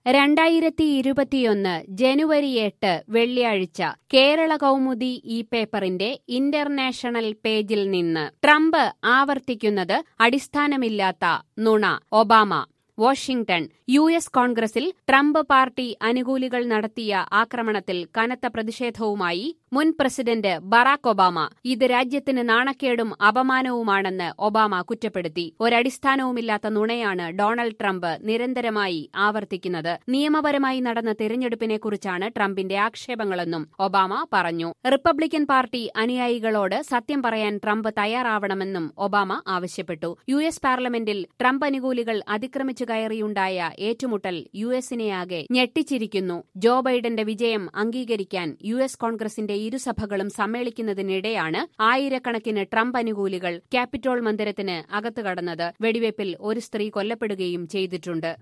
രണ്ടായിരത്തി ഇരുപത്തിയൊന്ന് ജനുവരി എട്ട് വെള്ളിയാഴ്ച കേരള കൗമുദി ഈ പേപ്പറിന്റെ ഇന്റർനാഷണൽ പേജിൽ നിന്ന് ട്രംപ് ആവർത്തിക്കുന്നത് അടിസ്ഥാനമില്ലാത്ത നുണ ഒബാമ വാഷിംഗ്ടൺ യു എസ് കോൺഗ്രസിൽ ട്രംപ് പാർട്ടി അനുകൂലികൾ നടത്തിയ ആക്രമണത്തിൽ കനത്ത പ്രതിഷേധവുമായി മുൻ പ്രസിഡന്റ് ബറാക് ഒബാമ ഇത് രാജ്യത്തിന് നാണക്കേടും അപമാനവുമാണെന്ന് ഒബാമ കുറ്റപ്പെടുത്തി ഒരടിസ്ഥാനവുമില്ലാത്ത നുണയാണ് ഡൊണാൾഡ് ട്രംപ് നിരന്തരമായി ആവർത്തിക്കുന്നത് നിയമപരമായി നടന്ന തിരഞ്ഞെടുപ്പിനെക്കുറിച്ചാണ് ട്രംപിന്റെ ആക്ഷേപങ്ങളെന്നും ഒബാമ പറഞ്ഞു റിപ്പബ്ലിക്കൻ പാർട്ടി അനുയായികളോട് സത്യം പറയാൻ ട്രംപ് തയ്യാറാവണമെന്നും ഒബാമ ആവശ്യപ്പെട്ടു യു എസ് പാർലമെന്റിൽ ട്രംപ് അനുകൂലികൾ അതിക്രമിച്ചു കയറിയുണ്ടായ ഏറ്റുമുട്ടൽ യു എസിനെയാകെ ഞെട്ടിച്ചിരിക്കുന്നു ജോ ബൈഡന്റെ വിജയം അംഗീകരിക്കാൻ യു എസ് കോൺഗ്രസിന്റെ ഇരുസഭകളും സമ്മേളിക്കുന്നതിനിടെയാണ് ആയിരക്കണക്കിന് ട്രംപ് അനുകൂലികൾ ക്യാപിറ്റോൾ മന്ദിരത്തിന് അകത്തു കടന്നത് വെടിവയ്പിൽ ഒരു സ്ത്രീ കൊല്ലപ്പെടുകയും ചെയ്തിട്ടുണ്ട്